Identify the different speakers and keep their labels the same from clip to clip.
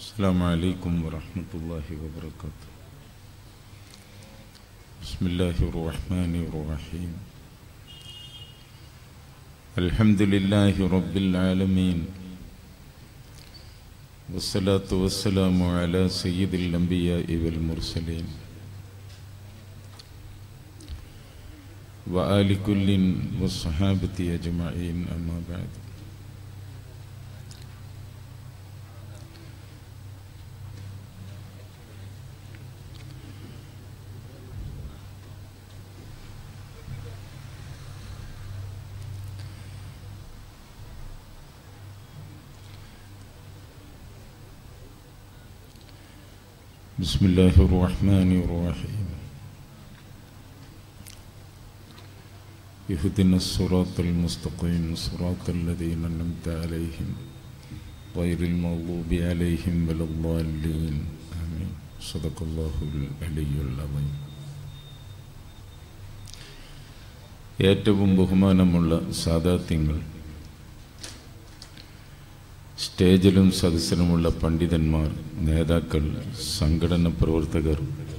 Speaker 1: السلام عليكم ورحمة الله وبركاته بسم الله الرحمن الرحيم الحمد لله رب العالمين والصلاة والسلام على سيد الأنبياء والمرسلين وآل كل والصحابة أجمعين أما بعد بسم الله الرحمن الرحيم اهدنا الصراط المستقيم صراط الذين أنعمت عليهم غير المغضوب عليهم ولا الضالين آمين صدق الله العلي العظيم ഏറ്റവും ബഹുമാനമുള്ള സാദാത്യങ്ങൾ സ്റ്റേജിലും സദസ്സിലുമുള്ള പണ്ഡിതന്മാർ നേതാക്കൾ സംഘടന പ്രവർത്തകർ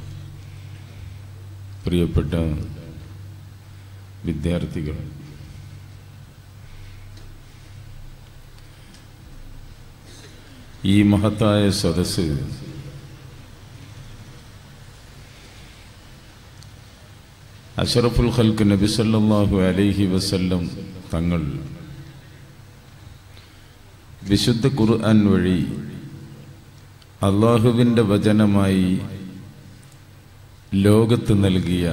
Speaker 1: പ്രിയപ്പെട്ട വിദ്യാർത്ഥികൾ ഈ മഹത്തായ സദസ്സ് അഷറഫുൽ ഖൽക്ക് നബി സല്ലല്ലാഹു അലൈഹി വസല്ലം തങ്ങൾ വിശുദ്ധ ഖുർആൻ വഴി അള്ളാഹുവിൻ്റെ വചനമായി ലോകത്ത് നൽകിയ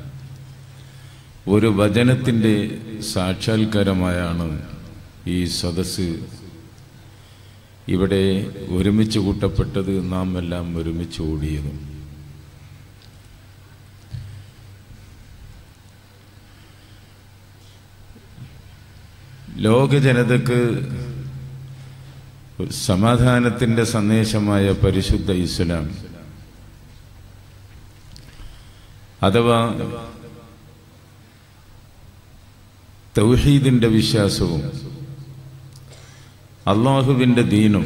Speaker 1: ഒരു വചനത്തിൻ്റെ സാക്ഷാത്കാരമായാണ് ഈ സദസ്സ് ഇവിടെ ഒരുമിച്ച് കൂട്ടപ്പെട്ടത് നാം എല്ലാം ഒരുമിച്ച് ഓടിയതും ലോക ജനതക്ക് സമാധാനത്തിന്റെ സന്ദേശമായ പരിശുദ്ധ ഇസ്ലാം അഥവാ തൗഹീദിന്റെ വിശ്വാസവും അള്ളാഹുവിന്റെ ദീനും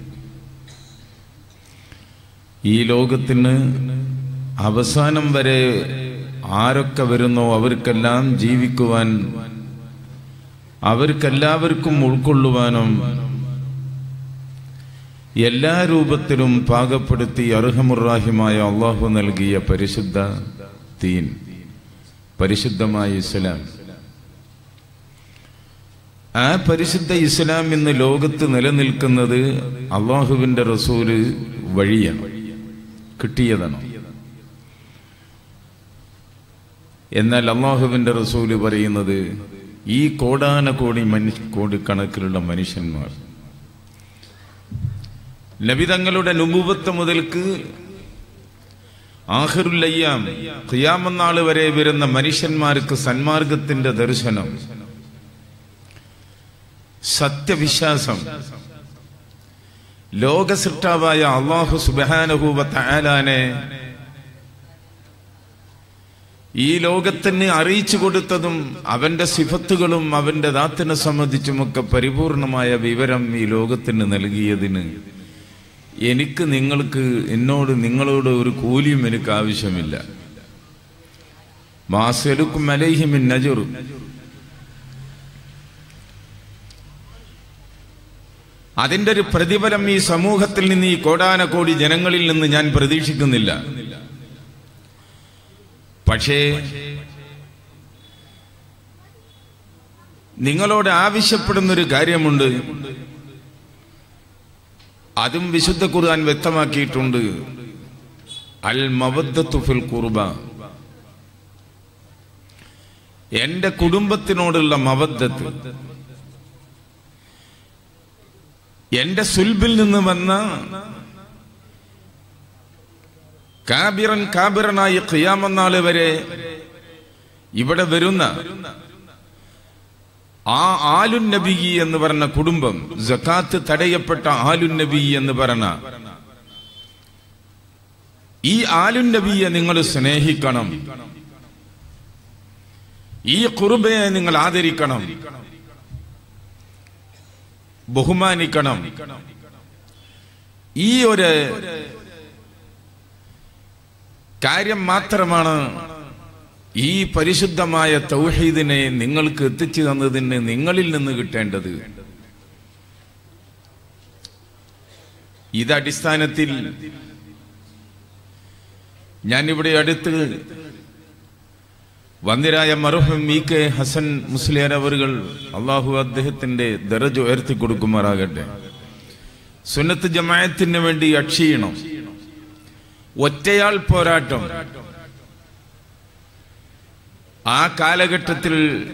Speaker 1: ഈ ലോകത്തിന് അവസാനം വരെ ആരൊക്കെ വരുന്നോ അവർക്കെല്ലാം ജീവിക്കുവാൻ അവർക്കെല്ലാവർക്കും ഉൾക്കൊള്ളുവാനും എല്ലാ രൂപത്തിലും പാകപ്പെടുത്തി അർഹമുറാഹിമായ അള്ളാഹു നൽകിയ പരിശുദ്ധ തീൻ പരിശുദ്ധമായ ഇസ്ലാം ആ പരിശുദ്ധ ഇസ്ലാം ഇന്ന് ലോകത്ത് നിലനിൽക്കുന്നത് അള്ളാഹുവിന്റെ റസൂല് വഴിയാണ് കിട്ടിയതാണ് എന്നാൽ അള്ളാഹുവിന്റെ റസൂല് പറയുന്നത് ഈ കോടാന കോടി മനുഷ്യ കോടിക്കണക്കിലുള്ള മനുഷ്യന്മാർ നബിതങ്ങളുടെ നുപുവത്ത് മുതൽക്ക് ആഹിറുല്ലയ്യാം ഖിയാമന്നാൾ വരെ വരുന്ന മനുഷ്യന്മാർക്ക് സന്മാർഗത്തിന്റെ ദർശനം സത്യവിശ്വാസം ലോകസൃഷ്ടാവായ അള്ളാഹു സുബാനഹൂവ താലാനെ ഈ ലോകത്തിന് അറിയിച്ചു കൊടുത്തതും അവന്റെ സിഫത്തുകളും അവന്റെ ദാത്തിനെ സംബന്ധിച്ചുമൊക്കെ പരിപൂർണമായ വിവരം ഈ ലോകത്തിന് നൽകിയതിന് എനിക്ക് നിങ്ങൾക്ക് എന്നോട് നിങ്ങളോട് ഒരു കൂലിയും എനിക്ക് ആവശ്യമില്ല മാസെടുക്കും അലൈഹിമിൻ നജുർ അതിന്റെ ഒരു പ്രതിഫലം ഈ സമൂഹത്തിൽ നിന്ന് ഈ കോടാന കോടി ജനങ്ങളിൽ നിന്ന് ഞാൻ പ്രതീക്ഷിക്കുന്നില്ല പക്ഷേ നിങ്ങളോട് ആവശ്യപ്പെടുന്ന ഒരു കാര്യമുണ്ട് അതും വിശുദ്ധ ഖുർആൻ വ്യക്തമാക്കിയിട്ടുണ്ട് അൽ മവദ്ദത്തുഫിൽ കുർബ എന്റെ കുടുംബത്തിനോടുള്ള മവദ്ദത്ത് എന്റെ സുൽബിൽ നിന്ന് വന്ന കാബിറൻ കാബിറനായി ഖിയാമന്നാള് വരെ ഇവിടെ വരുന്ന ആ ആലുൻ നബി എന്ന് പറഞ്ഞ കുടുംബം ജക്കാത്ത് തടയപ്പെട്ട ആലുൻ നബി എന്ന് പറഞ്ഞ ഈ ആലുൻ നബിയെ നിങ്ങൾ സ്നേഹിക്കണം ഈ കുറുബയെ നിങ്ങൾ ആദരിക്കണം ബഹുമാനിക്കണം ഈ ഒരു കാര്യം മാത്രമാണ് ഈ പരിശുദ്ധമായ തൗഹീദിനെ നിങ്ങൾക്ക് എത്തിച്ചു തന്നതിന് നിങ്ങളിൽ നിന്ന് കിട്ടേണ്ടത് ഇത് അടിസ്ഥാനത്തിൽ ഞാനിവിടെ അടുത്ത് വന്ദിരായ മറുഹം ഇ കെ ഹസൻ മുസ്ലിയാർ അവറുകൾ അള്ളാഹു അദ്ദേഹത്തിന്റെ ദറജ് ഉയർത്തി കൊടുക്കുമാറാകട്ടെ സുന്നത്ത് ജമായത്തിന് വേണ്ടി അക്ഷീണം ഒറ്റയാൾ പോരാട്ടം ആ കാലഘട്ടത്തിൽ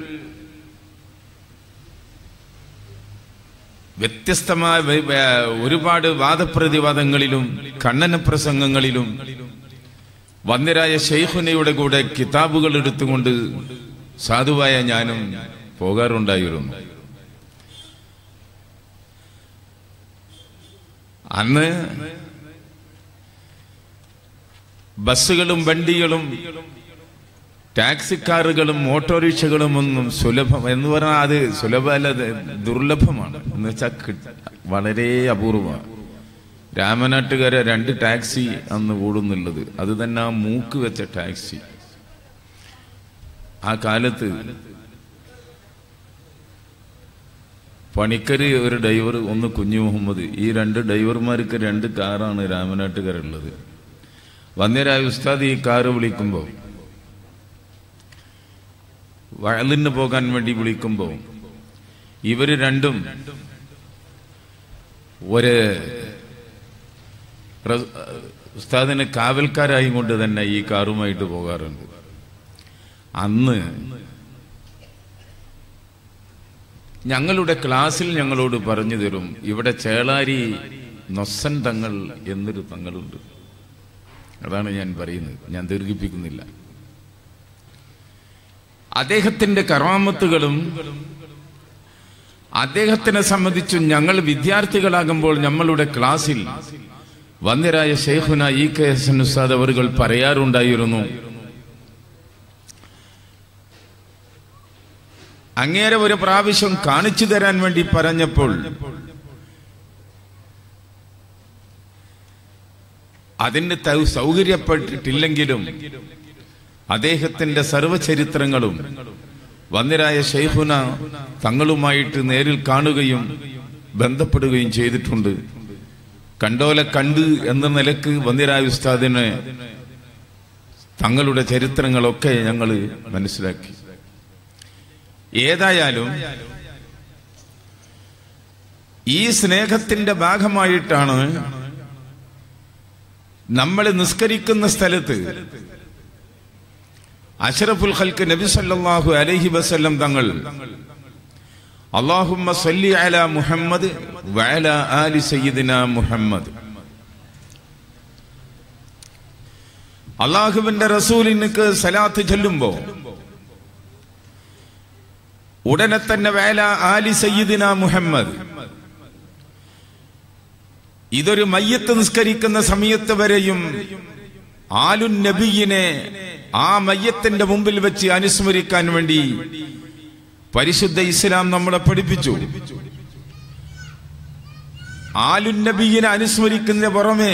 Speaker 1: വ്യത്യസ്തമായ വെ- വെ- ഒരുപാട് വാദപ്രതിവാദങ്ങളിലും ഖണ്ഡന പ്രസംഗങ്ങളിലും വന്ദരായ ഷെയ്ഖുനയുടെ കൂടെ കിതാബുകൾ എടുത്തുകൊണ്ട് സാധുവായ ഞാനും പോകാറുണ്ടായിരുന്നു അന്ന് ബസ്സുകളും വണ്ടികളും ടാക്സിക്കാറുകളും ഓട്ടോറിക്ഷകളും ഒന്നും സുലഭം എന്ന് പറഞ്ഞാൽ അത് സുലഭമല്ല അത് ദുർലഭമാണ് എന്ന് വെച്ചാൽ കിട്ട- വളരെ അപൂർവമാണ് രാമനാട്ടുകാരെ രണ്ട് ടാക്സി അന്ന് കൂടുന്നുള്ളത് അത് തന്നെ ആ മൂക്ക് വെച്ച ടാക്സി ആ കാലത്ത് പണിക്കര് ഒരു ഡ്രൈവർ ഒന്ന് കുഞ്ഞു മുഹമ്മദ് ഈ രണ്ട് ഡ്രൈവർമാർക്ക് രണ്ട് കാറാണ് രാമനാട്ടുകാരുള്ളത് വന്യരായ ഉസ്താദ് ഈ കാറ് വിളിക്കുമ്പോൾ വയലിന് പോകാൻ വേണ്ടി വിളിക്കുമ്പോൾ ഇവര് രണ്ടും ഒരു റ- ഉസ്താദിന് കാവൽക്കാരായി കൊണ്ട് തന്നെ ഈ കാറുമായിട്ട് പോകാറുണ്ട് അന്ന് ഞങ്ങളുടെ ക്ലാസ്സിൽ ഞങ്ങളോട് പറഞ്ഞു തരും ഇവിടെ ചേളാരി നൊസൻ തങ്ങൾ എന്നൊരു തങ്ങളുണ്ട് അതാണ് ഞാൻ പറയുന്നത് ഞാൻ ദീർഘിപ്പിക്കുന്നില്ല അദ്ദേഹത്തിന്റെ കറാമത്തുകളും അദ്ദേഹത്തിനെ സംബന്ധിച്ചും ഞങ്ങൾ വിദ്യാർത്ഥികളാകുമ്പോൾ നമ്മളുടെ ക്ലാസ്സിൽ വന്യരായ ഷെയ്ഖുന ഇ കെ എസ് എൻ ഉസ്താദ് അവറുകൾ പറയാറുണ്ടായിരുന്നു അങ്ങേരെ ഒരു പ്രാവശ്യം കാണിച്ചു തരാൻ വേണ്ടി പറഞ്ഞപ്പോൾ അതിന് തൗ- സൗകര്യപ്പെട്ടിട്ടില്ലെങ്കിലും അദ്ദേഹത്തിന്റെ സർവചരിത്രങ്ങളും വന്യരായ ഷെയ്ഖുന തങ്ങളുമായിട്ട് നേരിൽ കാണുകയും ബന്ധപ്പെടുകയും ചെയ്തിട്ടുണ്ട് കണ്ടോലെ കണ്ട് എന്ന നിലക്ക് വന്യരായ ഉസ്താദിന് തങ്ങളുടെ ചരിത്രങ്ങളൊക്കെ ഞങ്ങൾ മനസ്സിലാക്കി ഏതായാലും ഈ സ്നേഹത്തിന്റെ ഭാഗമായിട്ടാണ് നമ്മൾ നിസ്കരിക്കുന്ന സ്ഥലത്ത് അഷറഫുൽ ഖൽക്ക് നബി സല്ലല്ലാഹു അലൈഹി വസല്ലം തങ്ങൾ അല്ലാഹുമ്മ സല്ലി അലാ മുഹമ്മദ് വഅല ആലി സയ്യിദിന മുഹമ്മദ് അള്ളാഹുവിന്റെ റസൂലിനക്ക് സലാത്ത് ചൊല്ലുമ്പോ ഉടനെ തന്നെ വേല ആലി സയ്യിദിന മുഹമ്മദ് ഇതൊരു മയ്യത്ത് നിസ്കരിക്കുന്ന സമയത്ത് വരെയും ആലുൻ നബിയിനെ ആ മയ്യത്തിന്റെ മുമ്പിൽ വെച്ച് അനുസ്മരിക്കാൻ വേണ്ടി പരിശുദ്ധ ഇസ്ലാം നമ്മളെ പഠിപ്പിച്ചു ആലുൻ നബിയിനെ അനുസ്മരിക്കുന്നതിന് പുറമെ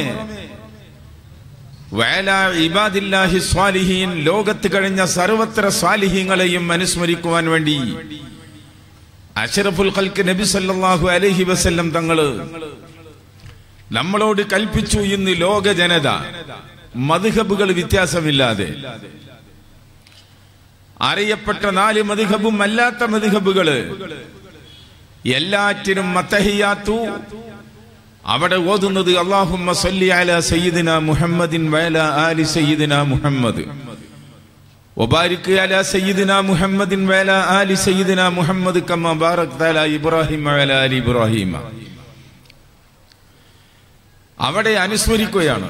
Speaker 1: വേല ഇബാദില്ലാഹി സ്വാലിഹീൻ ലോകത്ത് കഴിഞ്ഞ സർവത്ര സ്വാലിഹീങ്ങളെയും അനുസ്മരിക്കുവാൻ വേണ്ടി അഷറഫുൽ ഖൽക്ക് നബി സല്ലല്ലാഹു അലൈഹി വസല്ലം തങ്ങള് നമ്മളോട് കൽപ്പിച്ചു ഇന്ന് ലോക ജനത മധുഹബുകൾ വ്യത്യാസമില്ലാതെ അറിയപ്പെട്ട നാല് മധുഹബും അല്ലാത്ത മധുഹബുകള് എല്ലാറ്റിനും മത്തഹിയാത്തു അവിടെ ഓതുന്നത് അള്ളാഹുമ്മ സല്ലി അല സയ്യിദിന മുഹമ്മദിൻ വഅല ആലി സയ്യിദിന മുഹമ്മദ് വബാരിക് അല സയ്യിദിന മുഹമ്മദിൻ വഅല ആലി സയ്യിദിന മുഹമ്മദ് കമ്മ ബാറക്ത അല ഇബ്രാഹിം വഅല ആലി ഇബ്രാഹിം അവിടെ അനുസ്മരിക്കുകയാണ്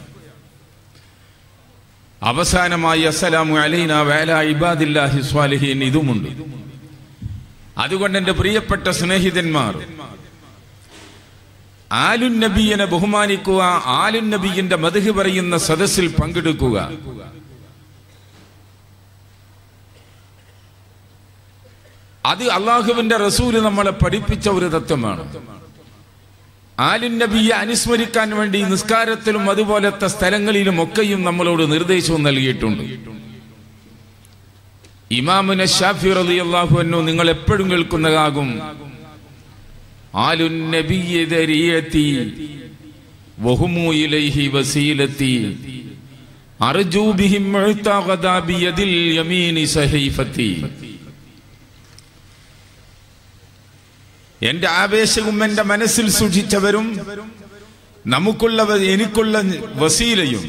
Speaker 1: അവസാനമായി അസ്സലാമു അലൈന വഅല ഇബാദില്ലാഹി സ്വാലിഹീൻ ഇതുമുണ്ട് അതുകൊണ്ട് എന്റെ പ്രിയപ്പെട്ട സ്നേഹിതന്മാർ ആലുൻ നബിയനെ ബഹുമാനിക്കുക ആലുൻ നബിയിന്റെ മധു പറയുന്ന സദസ്സിൽ പങ്കെടുക്കുക അത് അള്ളാഹുവിന്റെ റസൂല് നമ്മളെ പഠിപ്പിച്ച ഒരു തത്വമാണ് ആലുൻ നബിയെ അനുസ്മരിക്കാൻ വേണ്ടി നിസ്കാരത്തിലും അതുപോലത്തെ സ്ഥലങ്ങളിലും ഒക്കെയും നമ്മളോട് നിർദ്ദേശവും നൽകിയിട്ടുണ്ട് ഇമാമുന ഷാഫി റളിയല്ലാഹു അൻഹു നിങ്ങൾ എപ്പോഴും കേൾക്കുന്നതാകും ആലുൻ നബിയ്യ ദരിയത്തി വഹുമു ഇലൈഹി വസീലത്തി അർജു ബിഹിം മുഅ്തഖദ ബിയദിൽ യമീനി സഹീഫത്തി എന്റെ ആവേശവും എന്റെ മനസ്സിൽ സൂക്ഷിച്ചവരും നമുക്കുള്ള വ- എനിക്കുള്ള വസീലയും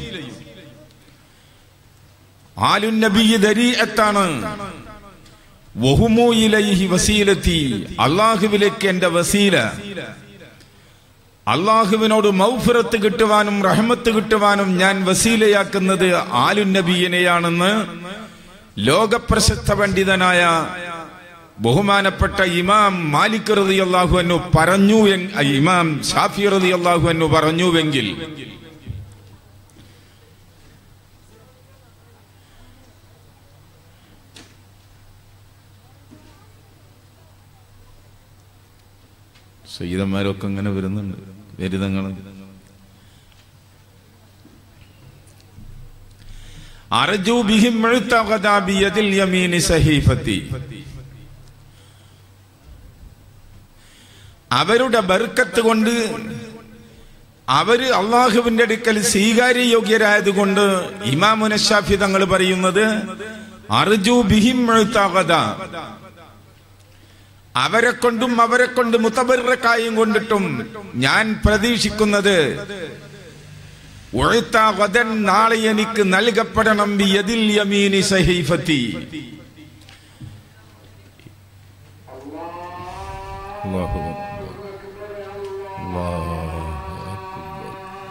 Speaker 1: ആലുൻ നബിയ ദരീഅത്താണ് വഹുമു ഇലൈഹി വസീലത്തി അള്ളാഹുവിലേക്ക് എന്റെ വസീല അള്ളാഹുവിനോട് മൗഫിറത്ത് കിട്ടുവാനും റഹ്മത്ത് കിട്ടുവാനും ഞാൻ വസീലയാക്കുന്നത് ആലുൻ നബിയനെയാണെന്ന് ലോകപ്രശസ്ത പണ്ഡിതനായ ബഹുമാനപ്പെട്ട ഇമാം മാലിക് റതി അള്ളാഹു അന്നു പറഞ്ഞു എൻ- ഇമാം ഷാഫി റതി അള്ളാഹു അന്നു പറഞ്ഞുവെങ്കിൽ സയ്യിദന്മാരൊക്കെ ഇങ്ങനെ വരുന്നുണ്ട് ബിരുദങ്ങൾ അർജു ബിഹിം മുഅ്തഖദ ബിയദിൽ യമീനി സഹീഫത്തി അവരുടെ ബർക്കത്ത് കൊണ്ട് അവര് അള്ളാഹുവിന്റെ അടുക്കൽ സ്വീകാര്യയോഗ്യരായതുകൊണ്ട് ഇമാമുന ഷാഫി തങ്ങൾ പറയുന്നത് അർജു ബിഹിം മുഅ്തഖദ അവരെ കൊണ്ടും അവരെ കൊണ്ട് മുത്തബറക്കായും കൊണ്ടിട്ടും ഞാൻ പ്രതീക്ഷിക്കുന്നത് ഉഴുത്ത വദൻ നാളെ എനിക്ക് നൽകപ്പെടണം ബിയദിൽ യമീനി സഹീഫത്തി അല്ലാഹു അക്ബർ. അല്ലാഹു അക്ബർ.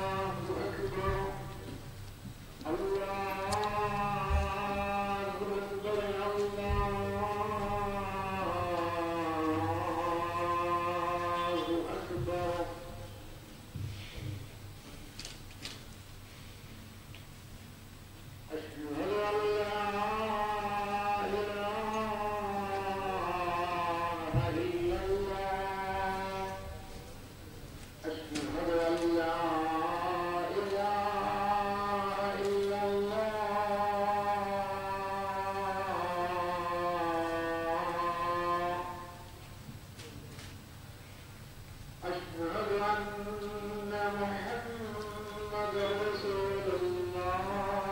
Speaker 2: أشهد أن محمد رسول الله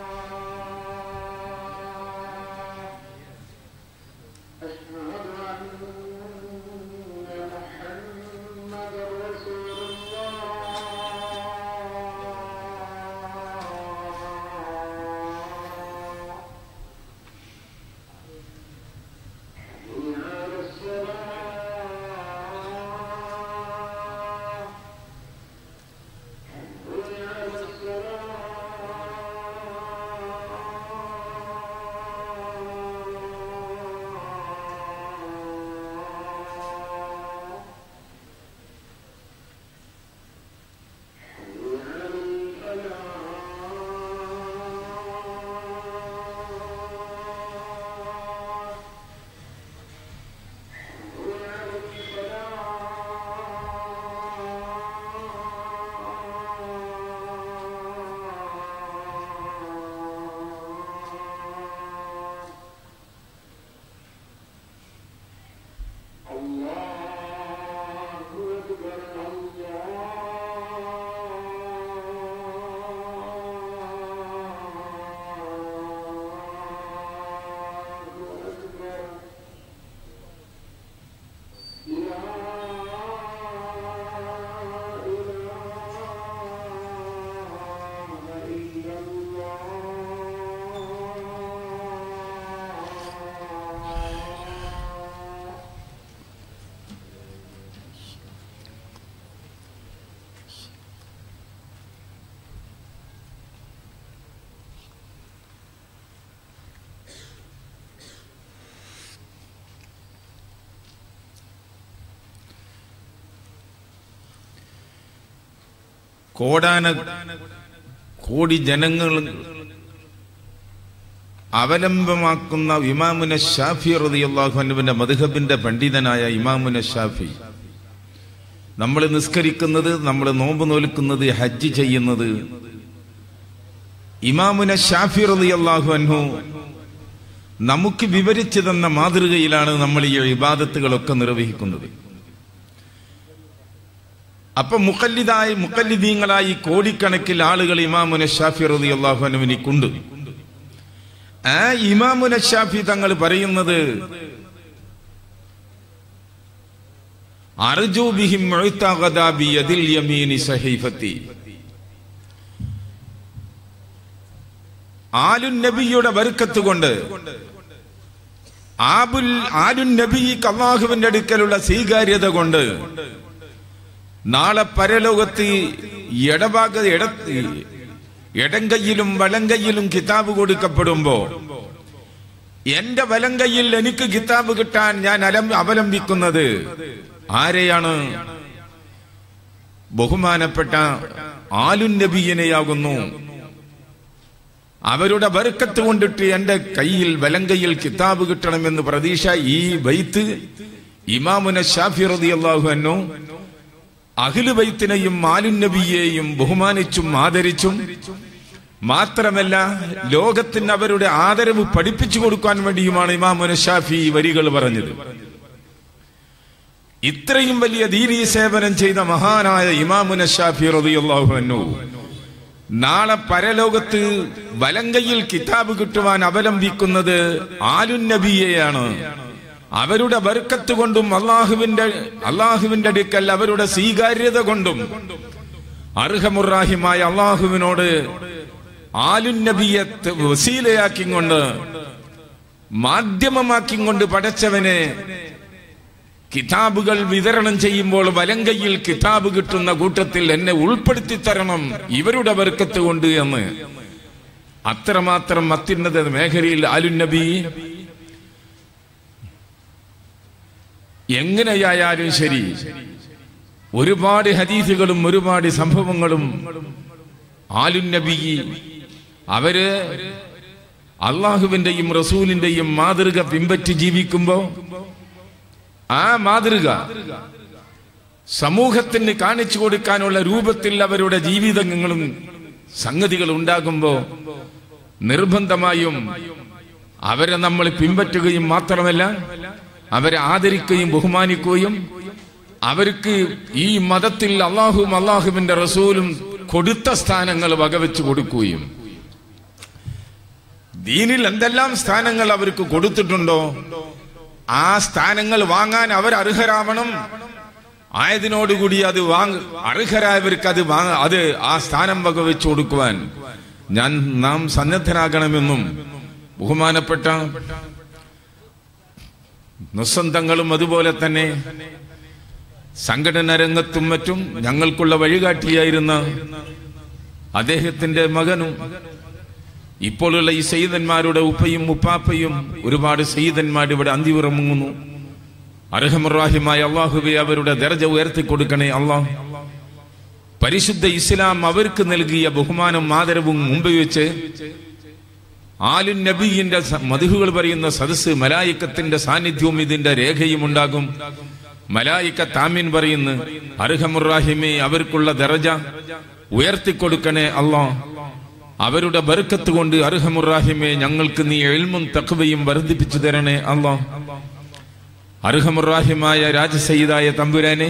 Speaker 2: أشهد أن محمد رسول الله حي على الصلاة حي على الصلاة حي على الفلاح الله أكبر الله أكبر لا إله إلا الله
Speaker 1: കോടാന കോടി ജനങ്ങൾ അവലംബമാക്കുന്ന ഇമാമുന ഷാഫി റളിയല്ലാഹു അൻഹുവിന്റെ മദ്ഹബിന്റെ പണ്ഡിതനായ ഇമാമുന ഷാഫി നമ്മൾ നിസ്കരിക്കുന്നത് നമ്മൾ നോമ്പ് നോൽക്കുന്നത് ഹജ്ജ് ചെയ്യുന്നത് ഇമാമുന ഷാഫി റളിയല്ലാഹു അൻഹു നമുക്ക് വിവരിച്ചു തന്ന മാതൃകയിലാണ് നമ്മൾ ഈ ഇബാദത്തുകളൊക്കെ നിർവഹിക്കുന്നത് അപ്പൊ മുക്കല്ലിതായി മുക്കല്ലിദീങ്ങളായി കോടിക്കണക്കിൽ ആളുകൾ ഇമാമുന ഷാഫി റളിയല്ലാഹു അൻഹുവിനിക്കുണ്ട് ആ ഇമാമുന ഷാഫി തങ്ങൾ പറയുന്നത് അർജു ബിഹിം മുഅ്തഖദ ബിയദിൽ യമീനി സഹീഫത്തി ആലുൻ നബിയുടെ ബർക്കത്ത് കൊണ്ട് ആബുൽ ആലുൻ നബിക്ക് അള്ളാഹുവിന്റെ അടുക്കലുള്ള സ്വീകാര്യത കൊണ്ട് നാളെ പരലോകത്ത് ഇടഭാഗ ഇട ഇടങ്കയിലും വലങ്കയിലും കിതാബ് കൊടുക്കപ്പെടുമ്പോ എന്റെ വലങ്കയിൽ എനിക്ക് കിതാബ് കിട്ടാൻ ഞാൻ അലം അവലംബിക്കുന്നത് ആരെയാണ് ബഹുമാനപ്പെട്ട ആലുൻ നബിയനെയാകുന്നു അവരുടെ ബർക്കത്ത് കൊണ്ടിട്ട് എന്റെ കയ്യിൽ വലങ്കയിൽ കിതാബ് കിട്ടണമെന്ന് പ്രതീക്ഷ ഈ ബൈത്ത് ഇമാമുന ഷാഫി റളിയല്ലാഹു അൻഹു അഖിലു ബൈത്തിനെയും ആലുൻ നബിയെയും ബഹുമാനിച്ചും ആദരിച്ചും മാത്രമല്ല ലോകത്തിന് അവരുടെ ആദരവ് പഠിപ്പിച്ചു കൊടുക്കാൻ വേണ്ടിയുമാണ് ഇമാമുന ഷാഫി ഈ വരികൾ പറഞ്ഞത് ഇത്രയും വലിയ ദീനീ സേവനം ചെയ്ത മഹാനായ ഇമാമുന ഷാഫി റളിയല്ലാഹു അൻഹു നാളെ പരലോകത്ത് വലങ്കയിൽ കിതാബ് കിട്ടുവാൻ അവലംബിക്കുന്നത് ആലുൻ നബിയെയാണ് അവരുടെ ബർക്കത്ത് കൊണ്ടും അള്ളാഹുവിന്റെ അള്ളാഹുവിന്റെ അടുക്കൽ അവരുടെ സ്വീകാര്യത കൊണ്ടും അർഹമുറാഹിമായ അള്ളാഹുവിനോട് ആലുൻ നബിയെ ത- വസീലയാക്കിക്കൊണ്ട് മാധ്യമമാക്കിക്കൊണ്ട് പടച്ചവനെ കിതാബുകൾ വിതരണം ചെയ്യുമ്പോൾ വലങ്കയിൽ കിതാബ് കിട്ടുന്ന കൂട്ടത്തിൽ എന്നെ ഉൾപ്പെടുത്തി തരണം ഇവരുടെ ബർക്കത്ത് കൊണ്ട് എന്ന് അത്രമാത്രം അത്യുന്നത മേഖലയിൽ ആലുൻ നബി എങ്ങനെയായാലും ശരി ഒരുപാട് ഹദീസുകളും ഒരുപാട് സംഭവങ്ങളും ആലുൻ നബി അവര് അള്ളാഹുവിന്റെയും റസൂലിന്റെയും മാതൃക പിൻപറ്റി ജീവിക്കുമ്പോ ആ മാതൃക സമൂഹത്തിന് കാണിച്ചു കൊടുക്കാനുള്ള രൂപത്തിൽ അവരുടെ ജീവിതങ്ങളും സംഗതികൾ ഉണ്ടാകുമ്പോ നിർബന്ധമായും അവരെ നമ്മൾ പിൻപറ്റുകയും മാത്രമല്ല അവരെ ആദരിക്കുകയും ബഹുമാനിക്കുകയും അവർക്ക് ഈ മതത്തിൽ അള്ളാഹുവും അള്ളാഹുവിന്റെ റസൂലും കൊടുത്ത സ്ഥാനങ്ങൾ വകവെച്ച് കൊടുക്കുകയും ദീനിൽ എന്തെല്ലാം സ്ഥാനങ്ങൾ അവർക്ക് കൊടുത്തിട്ടുണ്ടോ ആ സ്ഥാനങ്ങൾ വാങ്ങാൻ അവർ അർഹരാവണം ആയതിനോടുകൂടി അത് വാങ്ങ അർഹരായവർക്ക് അത് വാങ്ങ അത് ആ സ്ഥാനം വകവെച്ച് കൊടുക്കുവാൻ ഞാൻ നാം സന്നദ്ധരാകണമെന്നും ബഹുമാനപ്പെട്ട നിസ്സന്തങ്ങളും അതുപോലെ തന്നെ സംഘടന രംഗത്തും മറ്റും ഞങ്ങൾക്കുള്ള വഴികാട്ടിയായിരുന്ന അദ്ദേഹത്തിന്റെ മകനും ഇപ്പോഴുള്ള ഈ സയ്യിദന്മാരുടെ ഉപ്പയും ഉപ്പാപ്പയും ഒരുപാട് സയ്യിദന്മാർ ഇവിടെ അന്തിവിറങ്ങുന്നു അർഹമുറാഹിമായ അള്ളാഹുബെ അവരുടെ ദർജ ഉയർത്തി കൊടുക്കണേ അള്ളാഹ് പരിശുദ്ധ ഇസ്ലാം അവർക്ക് നൽകിയ ബഹുമാനം ആദരവും മുമ്പ് വെച്ച് ആലുൻ നബീന്റെ മധുഹുകൾ പറയുന്ന സദസ് മലായിക്കത്തിന്റെ സാന്നിധ്യവും ഇതിന്റെ രേഖയും ഉണ്ടാകും മലായിക്ക താമീൻ പറയുന്നു അർഹമുറാഹിമെ അവർക്കുള്ള ദറജ ഉയർത്തിക്കൊടുക്കണേ അള്ളാ അവരുടെ ബർക്കത്ത് കൊണ്ട് അർഹമുറാഹിമെ ഞങ്ങൾക്ക് നീ എൽമും തക്കവയും വർദ്ധിപ്പിച്ചു തരണേ അള്ളാ അർഹമുറാഹിമായ രാജസയ്യിദായ തമ്പുരാനെ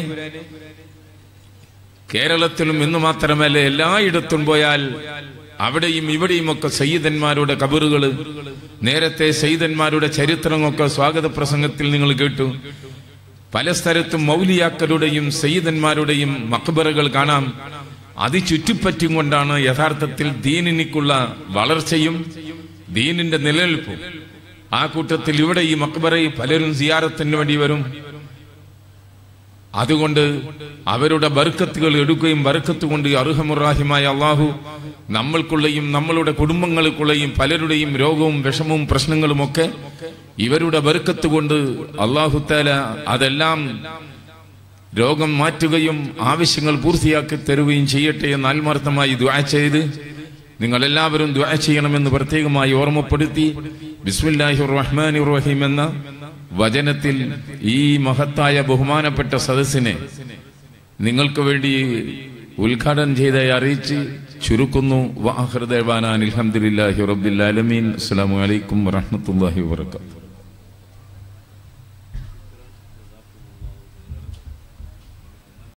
Speaker 1: കേരളത്തിലും ഇന്ന് മാത്രമല്ല എല്ലായിടത്തും പോയാൽ അവിടെയും ഇവിടെയും ഒക്കെ സയ്യിദന്മാരുടെ കബറുകള് നേരത്തെ സയ്യിദന്മാരുടെ ചരിത്രമൊക്കെ സ്വാഗത പ്രസംഗത്തിൽ നിങ്ങൾ കേട്ടു പല സ്ഥലത്തും മൗലിയാക്കളുടെയും സയ്യിദന്മാരുടെയും മക്ബറുകൾ കാണാം അത് ചുറ്റിപ്പറ്റും കൊണ്ടാണ് യഥാർത്ഥത്തിൽ ദീനിനിക്കുള്ള വളർച്ചയും ദീനിന്റെ നിലനിൽപ്പും ആ കൂട്ടത്തിൽ ഇവിടെ ഈ മക്ബറയിൽ പലരും സിയാറത്തിന് വേണ്ടി വരും അതുകൊണ്ട് അവരുടെ ബർക്കത്തുകൾ എടുക്കുകയും ബർക്കത്ത് കൊണ്ട് അർഹമുറാഹിമായ അള്ളാഹു നമ്മൾക്കുള്ളയും നമ്മളുടെ കുടുംബങ്ങൾക്കുള്ളയും പലരുടെയും രോഗവും വിഷമവും പ്രശ്നങ്ങളും ഒക്കെ ഇവരുടെ ബർക്കത്ത് കൊണ്ട് അള്ളാഹുത്താല അതെല്ലാം രോഗം മാറ്റുകയും ആവശ്യങ്ങൾ പൂർത്തിയാക്കി തരുകയും ചെയ്യട്ടെ എന്ന് ആത്മാർത്ഥമായി ദ്വാ ചെയ്ത് നിങ്ങൾ എല്ലാവരും ദ്വാ ചെയ്യണമെന്ന് പ്രത്യേകമായി ഓർമ്മപ്പെടുത്തി ബിസ്മില്ലാഹി റഹ്മാൻ റഹീം എന്ന വചനത്തിൽ ഈ മഹത്തായ ബഹുമാനപ്പെട്ട സദസ്സിനെ നിങ്ങൾക്ക് വേണ്ടി ഉദ്ഘാടനം ചെയ്തായി അറിയിച്ച് ചുരുക്കുന്നു വാഹൃദേവാനാൻ അലഹദില്ലാഹി റബ്ബിൽ ആലമീൻ അസ്സലാമു അലൈക്കും വറഹ്മത്തുള്ളാഹി വബറകാതുഹു